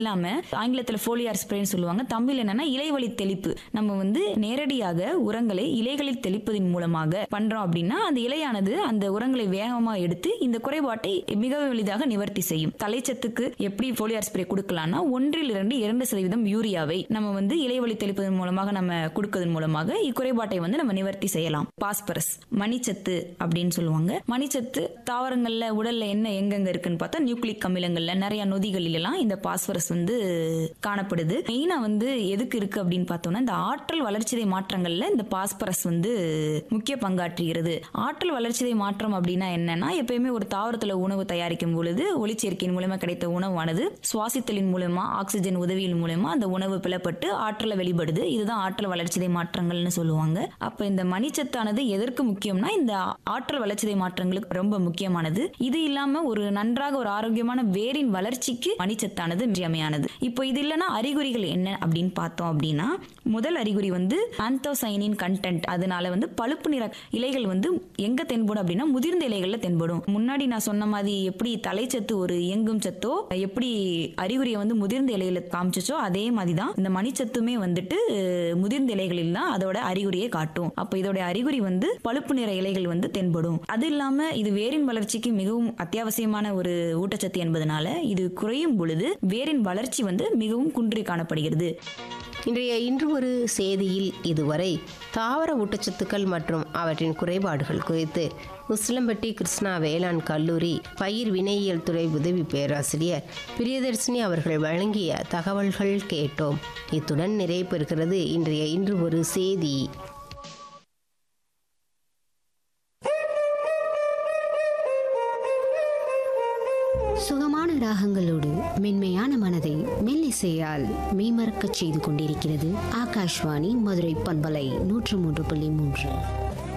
இல்லாம ஆங்கிலத்துல ஃபோலியார் ஸ்ப்ரேன்னு சொல்லுவாங்க தமிழ் என்னன்னா இலைவழி தெளிப்பு நம்ம வந்து நேரடியாக உரங்களை இலைகளில் தெளிப்பதன் மூலமாக பண்றோம் அப்படின்னா அந்த இலையானது அந்த உரங்களை வேகமா எடுத்து இந்த குறைபாட்டை மிக எளிதாக நிவர்த்தி செய்யும் தலைச்சத்துக்கு எப்படி ஃபோலியார் ஸ்ப்ரே கொடுக்கலாம்னா ஒன்றில் இருந்து இரண்டு சதவீதம் யூரியாவை நம்ம வந்து இலைவழி தெளிப்பதன் மூலமாக நம்ம கொடுக்கதன் மூலமாக இக்குறைபாட்டை வந்து நம்ம நிவர்த்தி செய்யலாம் பாஸ்பரஸ் மணிச்சத்து அப்படின்னு சொல்லுவாங்க மணிச்சத்து தாவரங்கள்ல உடல்ல என்ன எங்கெங்க இருக்குன்னு பார்த்தா நியூக்ளிக் அமிலங்கள்ல நிறைய நொதிகளில் எல்லாம் இந்த பாஸ்பரஸ் வந்து காணப்படுது மெயினா வந்து எதுக்கு இருக்கு அப்படின்னு பார்த்தோம்னா இந்த ஆற்றல் வளர்ச்சிதை மாற்றங்கள்ல இந்த பாஸ்பரஸ் வந்து முக்கிய பங்காற்றுகிறது ஆற்றல் வளர்ச்சிதை மாற்றம் அப்படின்னா என்னன்னா எப்பயுமே ஒரு தாவரத்துல உணவு தயாரிக்கும் பொழுது ஒளிச்சேர்க்கையின் மூலமா கிடைத்த உணவானது சுவாசித்தலின் மூலமா ஆக்சிஜன் உதவியின் மூலமா அந்த உணவு பிளப்பட்டு ஆற்றலை வெளிப்படுது இதுதான் ஆற்றல் வளர்ச்சிதை மாற்றங்கள்னு சொல்லுவாங்க அப்ப இந்த மணிச்சத்தானது எதற்கு முக்கியம்னா இந்த ஆற்றல் வளர்ச்சிதை மாற்றங்களுக்கு ரொம்ப முக்கியமானது இது இல்லாம ஒரு நன்றாக ஒரு ஆரோக்கியமான வேரின் வளர்ச்சிக்கு மணிச்சத்தானது இன்றியமையானது இப்போ இது இல்லைன்னா அறிகுறிகள் என்ன அப்படின்னு பார்த்தோம் அப்படின்னா முதல் அறிகுறி வந்து ஆந்தோசைனின் கண்டென்ட் அதனால வந்து பழுப்பு நிற இலைகள் வந்து எங்க தென்படும் அப்படின்னா முதிர்ந்த இலைகள்ல தென்படும் முன்னாடி நான் சொன்ன மாதிரி எப்படி தலைச்சத்து ஒரு இயங்கும் சத்தோ எப்படி அறிகுறியை வந்து முதிர்ந்த இலையில காமிச்சிச்சோ அதே மாதிரி தான் இந்த மணிச்சத்துமே வந்துட்டு அஹ், முதிர்ந்த இலைகளில் தான் அதோட அறிகுறியை காட்டும் அப்போ இதோட அறிகுறி வந்து பழுப்பு நிற இலைகள் வந்து தென்படும் அது இல்லாம இது வேரின் வளர்ச்சிக்கு மிகவும் அத்தியாவசியமான ஒரு ஊட்டச்சத்து என்பதனால இது குறையும் பொழுது வேரின் வளர்ச்சி வந்து மிகவும் குன்றி காணப்படுகிறது இன்றைய இன்று ஒரு செய்தியில் இதுவரை தாவர ஊட்டச்சத்துக்கள் மற்றும் அவற்றின் குறைபாடுகள் குறித்து உசிலம்பட்டி கிருஷ்ணா வேளாண் கல்லூரி பயிர் வினையியல் துறை உதவி பேராசிரியர் பிரியதர்ஷினி அவர்கள் வழங்கிய தகவல்கள் கேட்டோம் இத்துடன் நிறைவு பெறுகிறது இன்றைய இன்று ஒரு செய்தி சுகமான ராகங்களோடு மென்மையான மனதை மெல்லிசையால் மெய்மறக்கச் செய்து கொண்டிருக்கிறது ஆகாஷ்வாணி மதுரை பண்பலை நூற்று மூன்று புள்ளி மூன்று